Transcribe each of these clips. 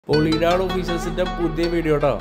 പൊളിഡാഡ് ഓഫീസേഴ്സിന്റെ പുതിയ വീഡിയോ കേട്ടോ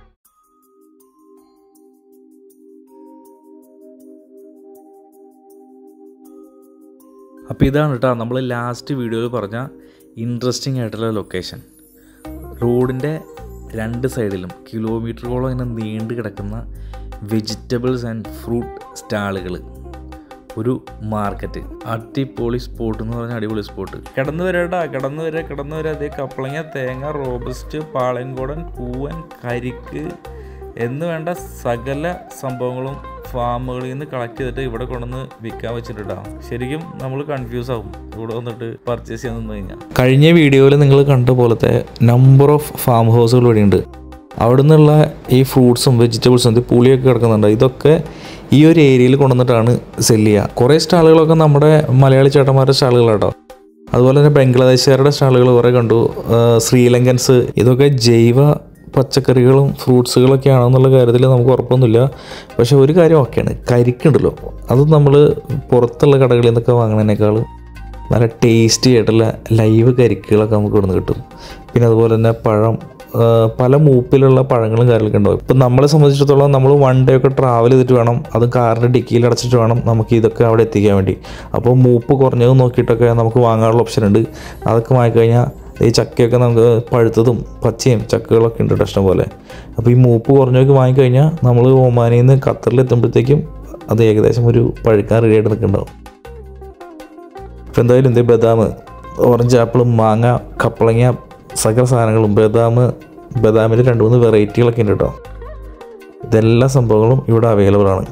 അപ്പോൾ ഇതാണ് കേട്ടോ നമ്മൾ ലാസ്റ്റ് വീഡിയോയിൽ പറഞ്ഞ ഇൻട്രസ്റ്റിംഗ് ആയിട്ടുള്ള ലൊക്കേഷൻ റോഡിൻ്റെ രണ്ട് സൈഡിലും കിലോമീറ്ററുകളോളം ഇങ്ങനെ നീണ്ടു കിടക്കുന്ന വെജിറ്റബിൾസ് ആൻഡ് ഫ്രൂട്ട് സ്റ്റാളുകൾ ഒരു മാർക്കറ്റ് അടിപൊളി സ്പോട്ട് എന്ന് പറഞ്ഞാൽ അടിപൊളി സ്പോട്ട് കിടന്നു വരട്ടാ കിടന്നു വരെ കിടന്നു വരെ അതേ കപ്പളങ്ങ തേങ്ങ റോബസ്റ്റ് പാളയംകോടൻ പൂവൻ കരിക്ക് എന്ന് വേണ്ട സകല സംഭവങ്ങളും ഫാമുകളിൽ നിന്ന് കളക്ട് ചെയ്തിട്ട് ഇവിടെ കൊണ്ടുവന്ന് വിൽക്കാൻ വെച്ചിട്ടുണ്ടാവും ശരിക്കും നമ്മൾ കൺഫ്യൂസ് ആവും ഇവിടെ വന്നിട്ട് പർച്ചേസ് ചെയ്യാൻ നിന്ന് കഴിഞ്ഞാൽ കഴിഞ്ഞ വീഡിയോയിൽ നിങ്ങൾ കണ്ട പോലത്തെ നമ്പർ ഓഫ് ഫാം ഹൗസുകൾ ഇവിടെയുണ്ട് അവിടെ നിന്നുള്ള ഈ ഫ്രൂട്ട്സും വെജിറ്റബിൾസും ഇത് പുളിയൊക്കെ കിടക്കുന്നുണ്ട് ഇതൊക്കെ ഈ ഒരു ഏരിയയിൽ കൊണ്ടുവന്നിട്ടാണ് സെല് ചെയ്യുക കുറേ സ്റ്റാളുകളൊക്കെ നമ്മുടെ മലയാളി ചേട്ടന്മാരുടെ സ്റ്റാളുകളാട്ടോ അതുപോലെ തന്നെ ബംഗ്ലാദേശുകാരുടെ സ്റ്റാളുകൾ കുറേ കണ്ടു ആ, ശ്രീലങ്കൻസ് ഇതൊക്കെ ജൈവ പച്ചക്കറികളും ഫ്രൂട്ട്സുകളൊക്കെ ആണെന്നുള്ള കാര്യത്തിൽ നമുക്ക് ഉറപ്പൊന്നുമില്ല പക്ഷേ ഒരു കാര്യം ഓക്കെയാണ് കരിക്കുണ്ടല്ലോ അത് നമ്മൾ പുറത്തുള്ള കടകളിൽ നിന്നൊക്കെ വാങ്ങുന്നതിനേക്കാൾ നല്ല ടേസ്റ്റി ആയിട്ടുള്ള ലൈവ് കരിക്കുകളൊക്കെ നമുക്ക് ഇവിടുന്ന് കിട്ടും പിന്നെ അതുപോലെ തന്നെ പഴം ആ, പല മൂപ്പിലുള്ള പഴങ്ങളും കാര്യങ്ങളൊക്കെ ഉണ്ടാവും ഇപ്പം നമ്മളെ സംബന്ധിച്ചിടത്തോളം നമ്മൾ വൺ ഡേ ഒക്കെ ട്രാവൽ ചെയ്തിട്ട് വേണം അത് കാറിൻ്റെ ഡിക്കിയിൽ അടച്ചിട്ട് വേണം നമുക്ക് ഇതൊക്കെ അവിടെ എത്തിക്കാൻ വേണ്ടി അപ്പോൾ മൂപ്പ് കുറഞ്ഞത് നോക്കിയിട്ടൊക്കെ നമുക്ക് വാങ്ങാനുള്ള ഓപ്ഷൻ ഉണ്ട് അതൊക്കെ വാങ്ങിക്കഴിഞ്ഞാൽ ഈ ചക്കയൊക്കെ നമുക്ക് പഴുത്തതും പച്ചയും ചക്കകളൊക്കെ ഉണ്ട് കേട്ടോ ഇഷ്ടം പോലെ അപ്പോൾ ഈ മൂപ്പ് കുറഞ്ഞൊക്കെ വാങ്ങിക്കഴിഞ്ഞാൽ നമ്മൾ ഒമാനിൽ നിന്ന് ഖത്തറിൽ എത്തുമ്പോഴത്തേക്കും അത് ഏകദേശം ഒരു പഴുക്കാൻ റെഡി ആയിട്ട് നിൽക്കുന്നുണ്ടാവും ഇപ്പം എന്തായാലും എന്ത് ബദാം ഓറഞ്ച് ആപ്പിൾ മാങ്ങ കപ്പളങ്ങ സകല സാധനങ്ങളും ബദാം ബദാമിൽ രണ്ട് മൂന്ന് വെറൈറ്റികളൊക്കെ ഉണ്ട് കേട്ടോ ഇതെല്ലാ സംഭവങ്ങളും ഇവിടെ അവൈലബിൾ ആണ്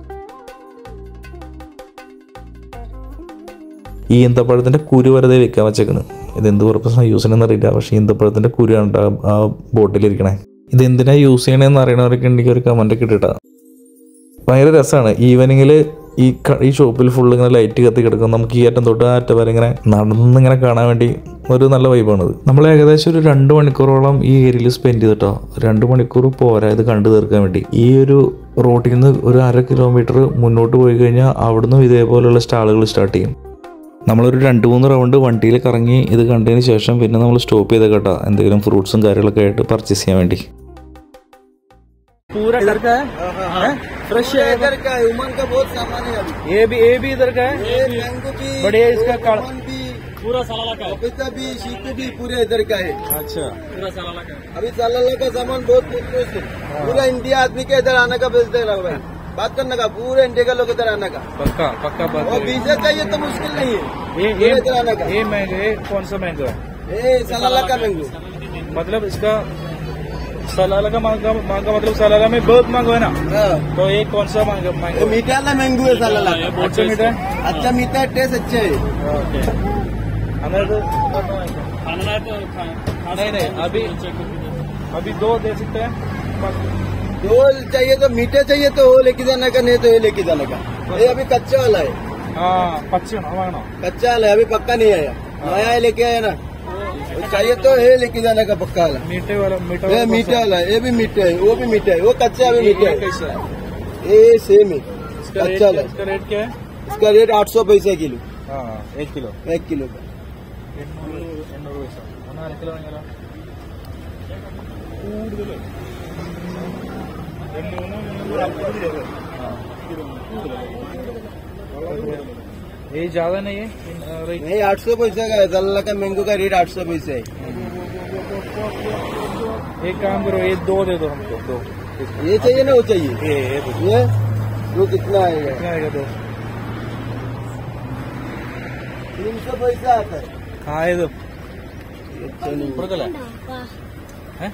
ഈ ഈന്തപ്പഴത്തിൻ്റെ കുരു വെറുതെ വെക്കാൻ വെച്ചേക്കണ് ഇത് എന്ത് പർപ്പസാണ് യൂസ് ചെയ്യണമെന്ന് അറിയില്ല പക്ഷേ ഈന്തപ്പഴത്തിൻ്റെ കുരുയാണ് ട്ടോ ആ ബോട്ടിലിരിക്കണേ ഇത് എന്തിനാ യൂസ് ചെയ്യണമെന്ന് അറിയണവരൊക്കെ ഉണ്ടെങ്കിൽ ഒരു കമൻ്റ് ഒക്കെ ഇട്ടിട്ടാ ഭയങ്കര രസമാണ് ഈവനിങ്ങിൽ ഈ ക- ഈ ഷോപ്പിൽ ഫുൾ ഇങ്ങനെ ലൈറ്റ് കത്തി കിടക്കും നമുക്ക് ഈ അറ്റം തൊട്ട് ആ അറ്റം വരെ ഇങ്ങനെ നടന്ന് ഇങ്ങനെ കാണാൻ വേണ്ടി ഒരു നല്ല വൈബാണത് നമ്മൾ ഏകദേശം ഒരു രണ്ട് മണിക്കൂറോളം ഈ ഏരിയയിൽ സ്പെൻഡ് ചെയ്തിട്ടോ രണ്ട് മണിക്കൂർ പോരാ ഇത് കണ്ടു തീർക്കാൻ വേണ്ടി ഈ ഒരു റോട്ടിൽ നിന്ന് ഒരു അര കിലോമീറ്റർ മുന്നോട്ട് പോയി കഴിഞ്ഞാൽ അവിടുന്ന് ഇതേപോലെയുള്ള സ്റ്റാളുകൾ സ്റ്റാർട്ട് ചെയ്യും നമ്മളൊരു രണ്ട് മൂന്ന് റൗണ്ട് വണ്ടിയിൽ കറങ്ങി ഇത് കണ്ടതിന് ശേഷം പിന്നെ നമ്മൾ സ്റ്റോപ്പ് ചെയ്ത കേട്ടോ എന്തെങ്കിലും ഫ്രൂട്ട്സും കാര്യങ്ങളൊക്കെ ആയിട്ട് പർച്ചേസ് ചെയ്യാൻ വേണ്ടി पूरा इधर का है फ्रेश है इधर का है उमन का बहुत सामान है अभी ये भी ये भी इधर का है ये मैंगो भी बढ़िया इसका काढ़ा- उमन भी पूरा सलाला का पपीता भी चीकू भी पूरे इधर का है अच्छा पूरा सलाला का अभी सलाला का सामान बहुत उत्कृष्ट है पूरा इंडिया आदमी के इधर आने का बेचते रहो भाई बात करने का पूरे इंडिया का लोग इधर आने का पक्का पक्का बात और करें। वीजा चाहिए तो मुश्किल नहीं है ये पूरे ये इधर आने का ये मैंगो ये कौन सा मैंगो है ये सलाला का मैंगो मतलब इसका सलाला का मांगा मांगा मतलब सलाला में बहुत मांगो है ना हाँ तो ये कौन सा मांगा ये मैंगो मीठा वाला मैंगो है सलाला का अच्छा मीठा है अच्छा मीठा है टेस्ट अच्छे है ओके हमें तो नहीं नहीं अभी अभी दो दे सकते हैं दो चाहिए तो मीठे चाहिए तो वो लेके जाने का नहीं तो ये लेके जाने का ये अभी कच्चा वाला है हाँ पच्चीस वांगना कच्चा वाला है अभी पक्का नहीं आया नया है लेके आया ना वो चाहिए तो ये लेके जाने का पक्का वाला मीठे वाला मीठा ये वाला मीठा वाला है ये भी मीठा है वो भी मीठा है वो कच्चा भी मीठा ये है कैसा है ये सेम है इसका रेट कच्चा वाला इसका रेट क्या है इसका रेट आठ सौ पैसे किलो हाँ एक किलो एक किलो का എണ്ണൂറ് എണ്ണൂറ് പൈസ ഒന്ന് അര കിലോ വാങ്ങിയാലോ കൂടുതൽ ये ज्यादा नहीं है इन- रेट नहीं आठ सौ पैसे का है दल्ला का मैंगो का रेट आठ सौ पैसे है एक काम करो ये दो दे दो हमको दो ये चाहिए ना वो चाहिए ये ये दो ये वो कितना आएगा कितना आएगा दो तीन सौ पैसा आता है हाँ ये दो अच्छा नहीं है। കൊടുക്കല്ലേ ഏ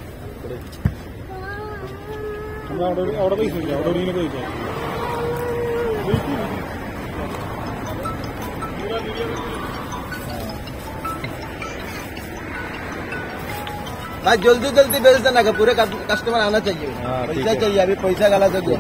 അവിടെ പൈസ ഇല്ല അവിടെ ഒരു പൈസ भाई जल्दी जल्दी बेच देना का पूरे कस्टमर आना चाहिए हाँ, ठीक पैसा है। चाहिए अभी पैसा गला से दो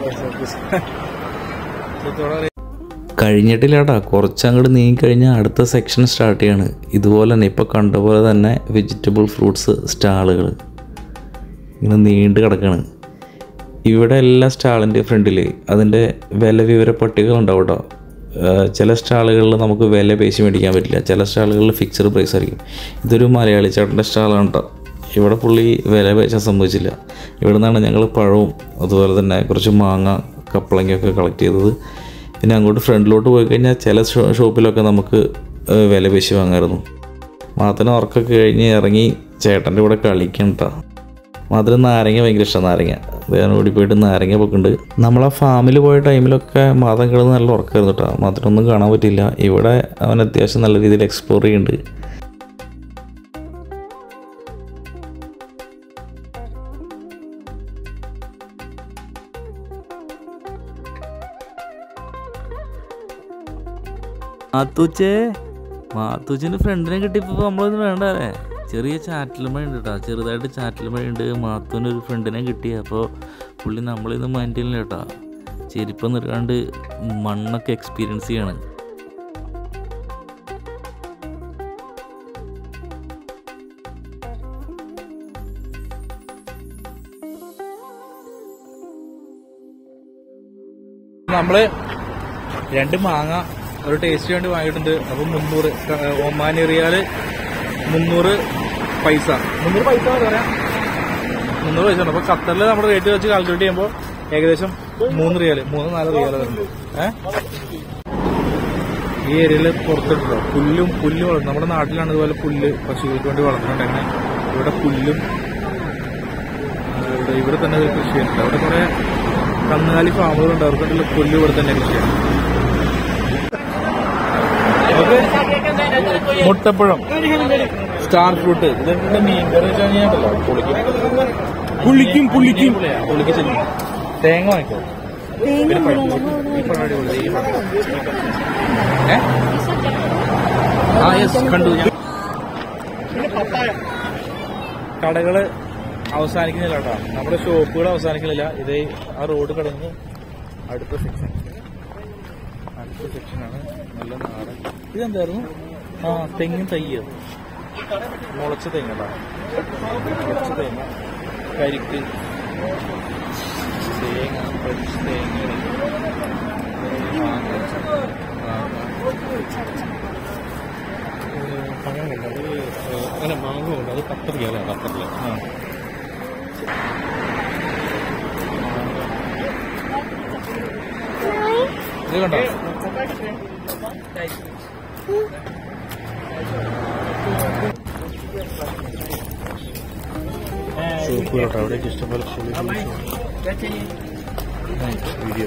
तो थोड़ा रेट കഴിഞ്ഞിട്ടില്ല കേട്ടോ കുറച്ചങ്ങോട്ട് നീങ്ങിക്കഴിഞ്ഞാൽ അടുത്ത സെക്ഷൻ സ്റ്റാർട്ട് ചെയ്യാണ് ഇതുപോലെ തന്നെ ഇപ്പോൾ കണ്ട പോലെ തന്നെ വെജിറ്റബിൾ ഫ്രൂട്ട്സ് സ്റ്റാളുകൾ ഇങ്ങനെ നീണ്ടു കിടക്കുകയാണ് ഇവിടെ എല്ലാ സ്റ്റാളിൻ്റെ ഫ്രണ്ടിൽ അതിൻ്റെ വില വിവര പട്ടികകളുണ്ടാവും കേട്ടോ ഏഹ് ചില സ്റ്റാളുകളിൽ നമുക്ക് വില പേശി മേടിക്കാൻ പറ്റില്ല ചില സ്റ്റാളുകളിൽ ഫിക്സഡ് പ്രൈസ് ആയിരിക്കും ഇതൊരു മലയാളി ചേട്ടൻ്റെ സ്റ്റാളാണ് കേട്ടോ ഇവിടെ പുള്ളി വില വെച്ചാൽ സംഭവിച്ചില്ല ഇവിടെ നിന്നാണ് ഞങ്ങൾ പഴവും അതുപോലെ തന്നെ കുറച്ച് മാങ്ങ കപ്പളങ്ങയൊക്കെ കളക്ട് ചെയ്തത് പിന്നെ അങ്ങോട്ട് ഫ്രണ്ടിലോട്ട് പോയി കഴിഞ്ഞാൽ ചില ഷോ- ഷോപ്പിലൊക്കെ നമുക്ക് ഏഹ്, വില പേശി വാങ്ങായിരുന്നു മാത്രം ഉറക്കൊക്കെ കഴിഞ്ഞ് ഇറങ്ങി ചേട്ടൻ്റെ കൂടെ കളിക്കണ്ട മാത്രം നാരങ്ങ ഭയങ്കര ഇഷ്ടം നാരങ്ങ വേറെ ഓടി പോയിട്ട് നാരങ്ങ പൊക്കുണ്ട് നമ്മൾ ആ ഫാമിൽ പോയ ടൈമിലൊക്കെ മാതം കിടന്ന് നല്ല ഉറക്കമായിരുന്നു കേട്ടോ മാത്രം ഒന്നും കാണാൻ പറ്റില്ല ഇവിടെ അവൻ അത്യാവശ്യം നല്ല രീതിയിൽ എക്സ്പ്ലോർ ചെയ്യുന്നുണ്ട് മാത്തൂച്ചേ മാത്തൂച്ചിന് ഫ്രണ്ടിനെ കിട്ടിയപ്പോൾ നമ്മളൊന്നും വേണ്ട അല്ലേ ചെറിയ ചാറ്റൽ മഴ ഉണ്ട് കേട്ടോ ചെറുതായിട്ട് ചാറ്റൽ മഴ ഉണ്ട് മാത്തൂന് ഒരു ഫ്രണ്ടിനെ കിട്ടി അപ്പോൾ പുള്ളി നമ്മളിന്ന് മൈൻഡില്ല കേട്ടോ ചെരുപ്പം നിർക്കാണ്ട് മണ്ണൊക്കെ എക്സ്പീരിയൻസ് ചെയ്യാണ് നമ്മള് രണ്ട് മാങ്ങ ഒരു ടേസ്റ്റ് വേണ്ടി വാങ്ങിയിട്ടുണ്ട് അപ്പൊ മുന്നൂറ് ക- ഒമാനി റിയാല് മുന്നൂറ് പൈസ മുന്നൂറ് പൈസ എന്ന് പറയാം മുന്നൂറ് പൈസ ഉണ്ട് അപ്പൊ ഖത്തറിൽ നമ്മുടെ റേറ്റ് വെച്ച് കാൽക്കുലേറ്റ് ചെയ്യുമ്പോൾ ഏകദേശം മൂന്ന് റിയാല് മൂന്ന് നാല് റിയാല് വരുന്നുണ്ട് ഏഹ് ഈ ഏരിയയിൽ പുറത്തിട്ടോ പുല്ലും പുല്ല് വളർന്നു നമ്മുടെ നാട്ടിലാണ് ഇതുപോലെ പുല്ല് പശുക്കൾക്ക് വേണ്ടി വളർത്തുന്നുണ്ട് അങ്ങനെ ഇവിടെ പുല്ലും ആ, ഇവിടെ ഇവിടെ തന്നെ ഒരു കൃഷിയുണ്ട് അവിടെ കുറെ കന്നുകാലി ഫാമുകളുണ്ട് അവർക്കുള്ള പുല്ല് ഇവിടെ തന്നെ കൃഷിയാണ് നമുക്ക് മുട്ടപ്പഴം സ്റ്റാർ ഫ്രൂട്ട് ഇതൊക്കെ മീൻ കറി വെച്ച് കഴിഞ്ഞാൽ പുളിക്കും പുളിക്കും പുളിക്ക് ചെല്ലും തേങ്ങ വാങ്ങിക്കോ പിന്നെ പഴം. ഈ പഴം അടിപൊളി, ഈ പഴം. ഏ? ആ യെസ് കണ്ടു ഞാൻ കടകള് അവസാനിക്കുന്നില്ല കേട്ടോ നമ്മുടെ ഷോപ്പുകൾ അവസാനിക്കുന്നില്ല ഇത് ആ റോഡ് കടന്ന് അടുത്ത സെക്ഷൻ അടുത്ത സെക്ഷനാണ് നല്ല നാടൻ ഇതെന്തായിരുന്നു ആ തെങ്ങും തയ്യ മുളച്ച തെങ്ങടാ മുളച്ച തേങ്ങ കരിക്ക് തേങ്ങ പൊരിച്ച തേങ്ങ മാങ്ങ, മാങ്ങ. പഴമുണ്ട് അത് ഏഹ്, അല്ല മാങ്ങ ഉണ്ട് അത് പത്ത് റിയാലാണ് ഖത്തറിൽ ആ. ഇത് കണ്ടോ സൂപ്പ് കേട്ടോ അവിടേക്ക് ഇഷ്ടംപോലെ വീഡിയോ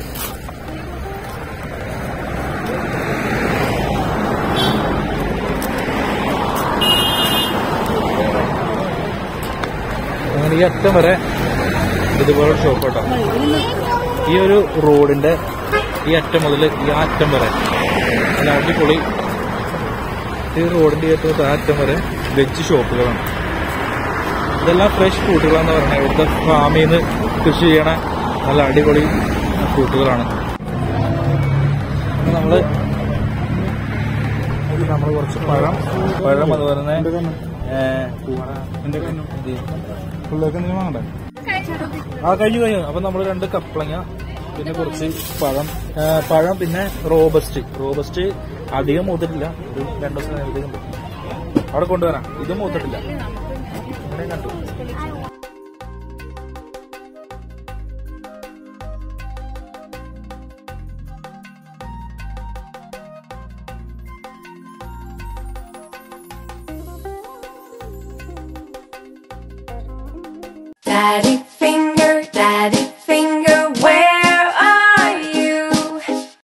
അങ്ങനെ ഈ അറ്റം വരെ ഇതുപോലെ ഷോപ്പ് കേട്ടോ ഈ ഒരു റോഡിന്റെ ഈ അറ്റം മുതൽ ഈ ആ അറ്റം വരെ നല്ല അടിപൊളി ഈ റോഡിന്റെ ഈ അറ്റം മുതൽ ആ അറ്റം വരെ വെജ് ഷോപ്പുകളാണ് ഇതെല്ലാം ഫ്രഷ് ഫ്രൂട്ടുകളാന്ന് പറഞ്ഞത് ഇവിടുത്തെ ഫാമിൽ നിന്ന് കൃഷി ചെയ്യണ നല്ല അടിപൊളി ഫ്രൂട്ടുകളാണ് നമ്മള് നമ്മൾ കുറച്ച് പഴം പഴം അതുപോലെ തന്നെ ഏഹ്, എന്റെ കണ്ണു ഇത് പിള്ളേർക്ക് എന്തെങ്കിലും വാങ്ങണ്ടേ ആ കഴിഞ്ഞു കഴിഞ്ഞു അപ്പൊ നമ്മൾ രണ്ട് കപ്പളങ്ങ പിന്നെ കുറച്ച് പഴം ആ, പഴം പിന്നെ റോബസ്റ്റ് റോബസ്റ്റ് അധികം മൂത്തിട്ടില്ല ഒരു രണ്ടു ദിവസം നേരത്തേക്കും പറ്റും. അവിടെ കൊണ്ടുവരാം ഇതും മൂത്തിട്ടില്ല ഇവിടെ കണ്ടു Daddy finger.